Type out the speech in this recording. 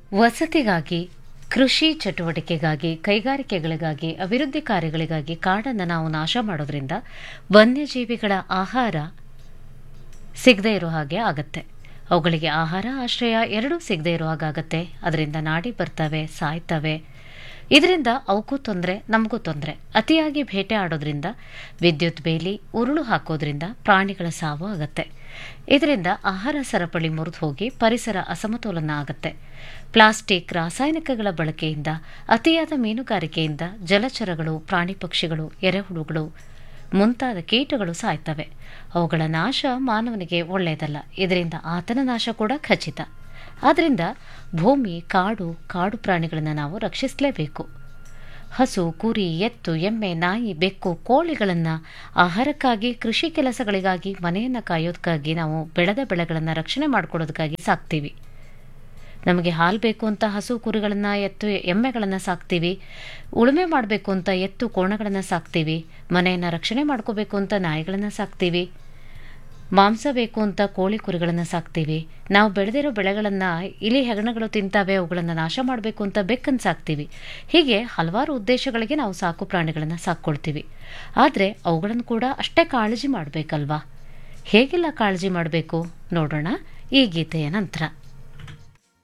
ವಸತಿಗಾಗಿ ಕೃಷಿ ಚಟುವಟಿಕೆಗಾಗಿ ಕೈಗಾರಿಕೆಗಳಿಗಾಗಿ ಅಭಿವೃದ್ಧಿ ಕಾರ್ಯಗಳಿಗಾಗಿ ಕಾಡನ್ನು ನಾವು ನಾಶ ಮಾಡೋದ್ರಿಂದ ವನ್ಯಜೀವಿಗಳ ಆಹಾರ ಸಿಗದೇ ಇರೋ ಹಾಗೆ ಆಗತ್ತೆ ಅವುಗಳಿಗೆ ಆಹಾರ ಆಶ್ರಯ ಎರಡೂ ಸಿಗದೇ ಇರೋ ಹಾಗಾಗತ್ತೆ ಅದರಿಂದ ನಾಡಿ ಬರ್ತವೆ ಸಾಯ್ತವೆ ಇದರಿಂದ ಅವಕ್ಕೂ ತೊಂದರೆ ನಮಗೂ ತೊಂದರೆ ಅತಿಯಾಗಿ ಬೇಟೆ ಆಡೋದ್ರಿಂದ ವಿದ್ಯುತ್ ಬೇಲಿ ಉರುಳು ಹಾಕೋದ್ರಿಂದ ಪ್ರಾಣಿಗಳ ಸಾವು ಆಗತ್ತೆ ಇದರಿಂದ ಆಹಾರ ಸರಪಳಿ ಮುರಿದು ಹೋಗಿ ಪರಿಸರ ಅಸಮತೋಲನ ಆಗತ್ತೆ ಪ್ಲಾಸ್ಟಿಕ್ ರಾಸಾಯನಿಕಗಳ ಬಳಕೆಯಿಂದ ಅತಿಯಾದ ಮೀನುಗಾರಿಕೆಯಿಂದ ಜಲಚರಗಳು ಪ್ರಾಣಿ ಪಕ್ಷಿಗಳು ಎರೆಹುಳುಗಳು ಮುಂತಾದ ಕೀಟಗಳು ಸಾಯ್ತವೆ ಅವುಗಳ ನಾಶ ಮಾನವನಿಗೆ ಒಳ್ಳೆಯದಲ್ಲ ಇದರಿಂದ ಆತನ ನಾಶ ಕೂಡ ಖಚಿತ ಆದ್ದರಿಂದ ಭೂಮಿ ಕಾಡು ಕಾಡು ಪ್ರಾಣಿಗಳನ್ನು ನಾವು ರಕ್ಷಿಸಲೇಬೇಕು ಹಸು ಕುರಿ ಎತ್ತು ಎಮ್ಮೆ ನಾಯಿ ಬೆಕ್ಕು ಕೋಳಿಗಳನ್ನು ಆಹಾರಕ್ಕಾಗಿ ಕೃಷಿ ಕೆಲಸಗಳಿಗಾಗಿ ಮನೆಯನ್ನು ಕಾಯೋದಕ್ಕಾಗಿ ನಾವು ಬೆಳೆದ ಬೆಳೆಗಳನ್ನು ರಕ್ಷಣೆ ಮಾಡ್ಕೊಳ್ಳೋದಕ್ಕಾಗಿ ಸಾಕ್ತೀವಿ ನಮಗೆ ಹಾಲು ಬೇಕು ಅಂತ ಹಸು ಕುರಿಗಳನ್ನು ಎತ್ತು ಎಮ್ಮೆಗಳನ್ನು ಸಾಕ್ತೀವಿ ಉಳುಮೆ ಮಾಡಬೇಕು ಅಂತ ಎತ್ತು ಕೋಣಗಳನ್ನು ಸಾಕ್ತೀವಿ ಮನೆಯನ್ನು ರಕ್ಷಣೆ ಮಾಡ್ಕೋಬೇಕು ಅಂತ ನಾಯಿಗಳನ್ನು ಸಾಕ್ತೀವಿ ಮಾಂಸ ಬೇಕು ಅಂತ ಕೋಳಿ ಕುರಿಗಳನ್ನು ಸಾಕ್ತೀವಿ ನಾವು ಬೆಳೆದಿರೋ ಬೆಳೆಗಳನ್ನು ಇಲಿ ಹೆಗಣಗಳು ತಿಂತಾವೆ ಅವುಗಳನ್ನು ನಾಶ ಮಾಡಬೇಕು ಅಂತ ಬೆಕ್ಕನ್ನು ಸಾಕ್ತೀವಿ ಹೀಗೆ ಹಲವಾರು ಉದ್ದೇಶಗಳಿಗೆ ನಾವು ಸಾಕು ಪ್ರಾಣಿಗಳನ್ನು ಸಾಕ್ಕೊಳ್ತೀವಿ ಆದರೆ ಅವುಗಳನ್ನು ಕೂಡ ಅಷ್ಟೇ ಕಾಳಜಿ ಮಾಡಬೇಕಲ್ವಾ ಹೇಗೆಲ್ಲ ಕಾಳಜಿ ಮಾಡಬೇಕು ನೋಡೋಣ ಈ ಗೀತೆಯ ನಂತರ